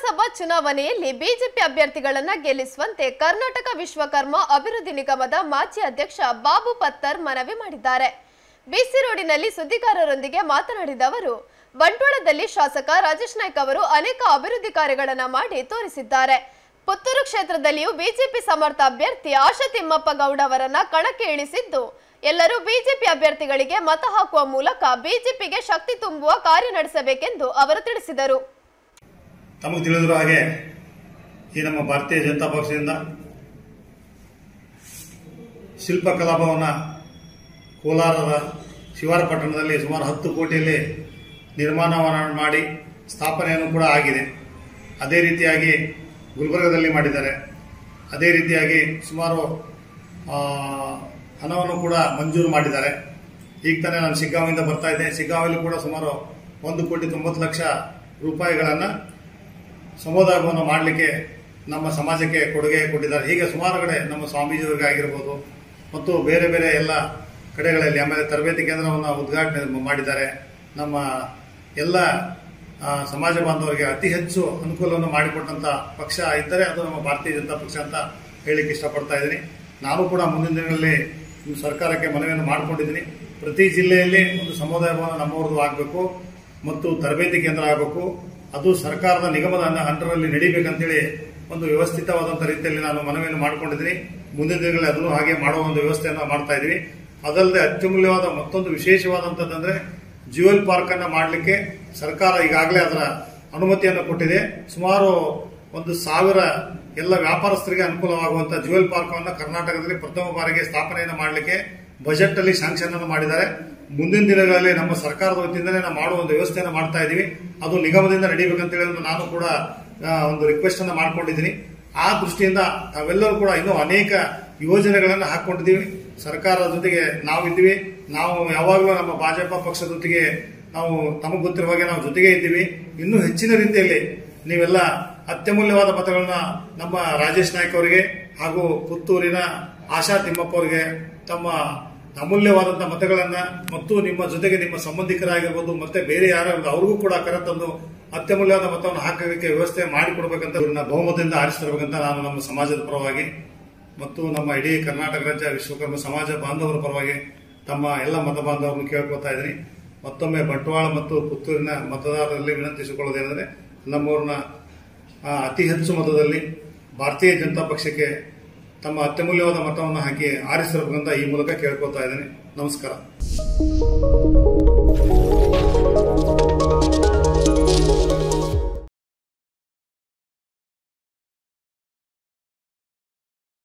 ಲೋಕಸಭಾ ಚುನಾವಣೆಯಲ್ಲಿ ಬಿಜೆಪಿ ಅಭ್ಯರ್ಥಿಗಳನ್ನ ಗೆಲ್ಲಿಸುವಂತೆ ಕರ್ನಾಟಕ ವಿಶ್ವಕರ್ಮ ಅಭಿವೃದ್ಧಿ ನಿಗಮದ ಮಾಜಿ ಅಧ್ಯಕ್ಷ ಬಾಬು ಪತ್ತರ್ ಮನವಿ ಮಾಡಿದ್ದಾರೆ ಬಿಸಿ ರೋಡಿನಲ್ಲಿ ಸುದ್ದಿಗಾರರೊಂದಿಗೆ ಮಾತನಾಡಿದ ಅವರು ಬಂಟ್ವಾಳದಲ್ಲಿ ಶಾಸಕ ರಾಜೇಶ್ ನಾಯ್ಕ್ ಅವರು ಅನೇಕ ಅಭಿವೃದ್ಧಿ ಕಾರ್ಯಗಳನ್ನ ಮಾಡಿ ತೋರಿಸಿದ್ದಾರೆ ಪುತ್ತೂರು ಕ್ಷೇತ್ರದಲ್ಲಿಯೂ ಬಿಜೆಪಿ ಸಮರ್ಥ ಅಭ್ಯರ್ಥಿ ಆಶಾ ತಿಮ್ಮಪ್ಪ ಗೌಡ ಅವರನ್ನ ಕಣಕ್ಕೆ ಇಳಿಸಿದ್ದು ಎಲ್ಲರೂ ಬಿಜೆಪಿ ಅಭ್ಯರ್ಥಿಗಳಿಗೆ ಮತ ಹಾಕುವ ಮೂಲಕ ಬಿಜೆಪಿಗೆ ಶಕ್ತಿ ತುಂಬುವ ಕಾರ್ಯ ನಡೆಸಬೇಕೆಂದು ಅವರು ತಿಳಿಸಿದರು ತಮಗೆ ತಿಳಿದಿರೋ ಹಾಗೆ ಈ ನಮ್ಮ ಭಾರತೀಯ ಜನತಾ ಪಕ್ಷದಿಂದ ಶಿಲ್ಪ ಕಲಾಪವನ್ನು ಕೋಲಾರದ ಶಿವಾರ ಪಟ್ಟಣದಲ್ಲಿ ಸುಮಾರು ಹತ್ತು ಕೋಟಿಯಲ್ಲಿ ನಿರ್ಮಾಣವನ್ನು ಮಾಡಿ ಸ್ಥಾಪನೆಯನ್ನು ಕೂಡ ಆಗಿದೆ ಅದೇ ರೀತಿಯಾಗಿ ಗುಲ್ಬರ್ಗದಲ್ಲಿ ಮಾಡಿದ್ದಾರೆ ಅದೇ ರೀತಿಯಾಗಿ ಸುಮಾರು ಆ, ಹಣವನ್ನು ಕೂಡ ಮಂಜೂರು ಮಾಡಿದ್ದಾರೆ ಈಗ ತಾನೇ ನಾನು ಶಿಗ್ಗಾಂವಿಂದ ಬರ್ತಾ ಇದ್ದೆ ಶಿಗ್ಗಾಂವಲ್ಲಿ ಕೂಡ ಸುಮಾರು ಒಂದು ಕೋಟಿ ತೊಂಬತ್ತು ಲಕ್ಷ ರೂಪಾಯಿಗಳನ್ನು ಸಮುದಾಯ ಭವನ ಮಾಡಲಿಕ್ಕೆ ನಮ್ಮ ಸಮಾಜಕ್ಕೆ ಕೊಡುಗೆ ಕೊಟ್ಟಿದ್ದಾರೆ ಹೀಗೆ ಸುಮಾರು ಕಡೆ ನಮ್ಮ ಸ್ವಾಮೀಜಿಯವರಿಗೆ ಆಗಿರ್ಬೋದು ಮತ್ತು ಬೇರೆ ಬೇರೆ ಎಲ್ಲ ಕಡೆಗಳಲ್ಲಿ ಆಮೇಲೆ ತರಬೇತಿ ಕೇಂದ್ರವನ್ನು ಉದ್ಘಾಟನೆ ಮಾಡಿದ್ದಾರೆ ನಮ್ಮ ಎಲ್ಲ ಆ, ಸಮಾಜ ಬಾಂಧವರಿಗೆ ಅತಿ ಹೆಚ್ಚು ಅನುಕೂಲವನ್ನು ಮಾಡಿಕೊಟ್ಟಂತ ಪಕ್ಷ ಇದ್ದರೆ ಅದು ನಮ್ಮ ಭಾರತೀಯ ಜನತಾ ಪಕ್ಷ ಅಂತ ಹೇಳಿಕ್ಕೆ ಇಷ್ಟಪಡ್ತಾ ಇದ್ದೀನಿ ನಾನು ಕೂಡ ಮುಂದಿನ ದಿನಗಳಲ್ಲಿ ಈ ಸರ್ಕಾರಕ್ಕೆ ಮನವಿಯನ್ನು ಮಾಡಿಕೊಂಡಿದ್ದೀನಿ ಪ್ರತಿ ಜಿಲ್ಲೆಯಲ್ಲಿ ಒಂದು ಸಮುದಾಯ ಭವನ ನಮ್ಮವ್ರದ್ದು ಆಗಬೇಕು ಮತ್ತು ತರಬೇತಿ ಕೇಂದ್ರ ಆಗಬೇಕು ಅದು ಸರ್ಕಾರದ ನಿಗಮದ ಅಂಡ- ಅಂಡರಲ್ಲಿ ನಡೀಬೇಕಂತೇಳಿ ಒಂದು ವ್ಯವಸ್ಥಿತವಾದಂಥ ರೀತಿಯಲ್ಲಿ ನಾನು ಮನವಿಯನ್ನು ಮಾಡಿಕೊಂಡಿದ್ದೀನಿ ಮುಂದಿನ ದಿನಗಳಲ್ಲಿ ಅದನ್ನು ಹಾಗೆ ಮಾಡುವ ಒಂದು ವ್ಯವಸ್ಥೆಯನ್ನು ಮಾಡ್ತಾ ಇದ್ದೀವಿ ಅದಲ್ಲದೆ ಅತ್ಯಮೂಲ್ಯವಾದ ಮತ್ತೊಂದು ವಿಶೇಷವಾದಂಥದ್ದಂದ್ರೆ ಜ್ಯುವೆಲ್ ಪಾರ್ಕ್ ಅನ್ನ ಮಾಡಲಿಕ್ಕೆ ಸರ್ಕಾರ ಈಗಾಗಲೇ ಅದರ ಅನುಮತಿಯನ್ನು ಕೊಟ್ಟಿದೆ ಸುಮಾರು ಒಂದು ಸಾವಿರ ಎಲ್ಲ ವ್ಯಾಪಾರಸ್ಥರಿಗೆ ಅನುಕೂಲವಾಗುವಂತ ಜ್ಯುವೆಲ್ ಪಾರ್ಕ್ ಅನ್ನು ಕರ್ನಾಟಕದಲ್ಲಿ ಪ್ರಥಮ ಬಾರಿಗೆ ಸ್ಥಾಪನೆಯನ್ನು ಮಾಡಲಿಕ್ಕೆ ಬಜೆಟ್ ಅಲ್ಲಿ ಶಾಂಕ್ಷನ್ ಅನ್ನು ಮಾಡಿದ್ದಾರೆ ಮುಂದಿನ ದಿನಗಳಲ್ಲಿ ನಮ್ಮ ಸರ್ಕಾರದ ವತಿಯಿಂದಲೇ ನಾವು ಮಾಡುವ ಒಂದು ವ್ಯವಸ್ಥೆಯನ್ನು ಮಾಡ್ತಾ ಇದ್ದೀವಿ ಅದು ನಿಗಮದಿಂದ ನಡೀಬೇಕಂತೇಳಿ ಒಂದು ನಾನು ಕೂಡ ಆ, ಒಂದು ರಿಕ್ವೆಸ್ಟ್ ಅನ್ನು ಮಾಡ್ಕೊಂಡಿದ್ದೀನಿ ಆ ದೃಷ್ಟಿಯಿಂದ ತಾವೆಲ್ಲರೂ ಕೂಡ ಇನ್ನೂ ಅನೇಕ ಯೋಜನೆಗಳನ್ನು ಹಾಕೊಂಡಿದ್ದೀವಿ ಸರ್ಕಾರದ ಜೊತೆಗೆ ನಾವಿದ್ದೀವಿ ನಾವು ಯಾವಾಗಲೂ ನಮ್ಮ ಭಾಜಪ ಪಕ್ಷದ ಜೊತೆಗೆ ನಾವು ತಮಗೆ ಗೊತ್ತಿರುವ ಹಾಗೆ ನಾವು ಜೊತೆಗೆ ಇದ್ದೀವಿ ಇನ್ನೂ ಹೆಚ್ಚಿನ ರೀತಿಯಲ್ಲಿ ನೀವೆಲ್ಲ ಅತ್ಯಮೂಲ್ಯವಾದ ಮತಗಳನ್ನ ನಮ್ಮ ರಾಜೇಶ್ ನಾಯ್ಕ್ ಅವರಿಗೆ ಹಾಗೂ ಪುತ್ತೂರಿನ ಆಶಾ ತಿಮ್ಮಪ್ಪ ಅವರಿಗೆ ತಮ್ಮ ಅಮೂಲ್ಯವಾದಂತಹ ಮತಗಳನ್ನ ಮತ್ತು ನಿಮ್ಮ ಜೊತೆಗೆ ನಿಮ್ಮ ಸಂಬಂಧಿಕರಾಗಿರ್ಬೋದು ಮತ್ತೆ ಬೇರೆ ಯಾರಾದ್ರು ಅವ್ರಿಗೂ ಕೂಡ ಕರೆತಂದು ಅತ್ಯಮೂಲ್ಯವಾದ ಮತವನ್ನು ಹಾಕಲಿಕ್ಕೆ ವ್ಯವಸ್ಥೆ ಮಾಡಿಕೊಡ್ಬೇಕಂತ ಇವ್ರನ್ನ ಬಹುಮತದಿಂದ ಆರಿಸಿರ್ಬೇಕಂತ ನಾನು ನಮ್ಮ ಸಮಾಜದ ಪರವಾಗಿ ಮತ್ತು ನಮ್ಮ ಇಡೀ ಕರ್ನಾಟಕ ರಾಜ್ಯ ವಿಶ್ವಕರ್ಮ ಸಮಾಜ ಬಾಂಧವರ ಪರವಾಗಿ ತಮ್ಮ ಎಲ್ಲ ಮತ ಬಾಂಧವರನ್ನು ಕೇಳ್ಕೊತಾ ಇದ್ದೀನಿ ಮತ್ತೊಮ್ಮೆ ಬಂಟ್ವಾಳ ಮತ್ತು ಪುತ್ತೂರಿನ ಮತದಾರರಲ್ಲಿ ವಿನಂತಿಸಿಕೊಳ್ಳೋದೇನೆಂದರೆ ನಮ್ಮವ್ರನ್ನ ಆ, ಅತಿ ಹೆಚ್ಚು ಮತದಲ್ಲಿ ಭಾರತೀಯ ಜನತಾ ಪಕ್ಷಕ್ಕೆ ತಮ್ಮ ಅತ್ಯಮೂಲ್ಯವಾದ ಮತವನ್ನು ಹಾಕಿ ಆರಿಸಿರ್ಬೇಕಂತ ಈ ಮೂಲಕ ಕೇಳ್ಕೊತಾ ಇದ್ದೀನಿ ನಮಸ್ಕಾರ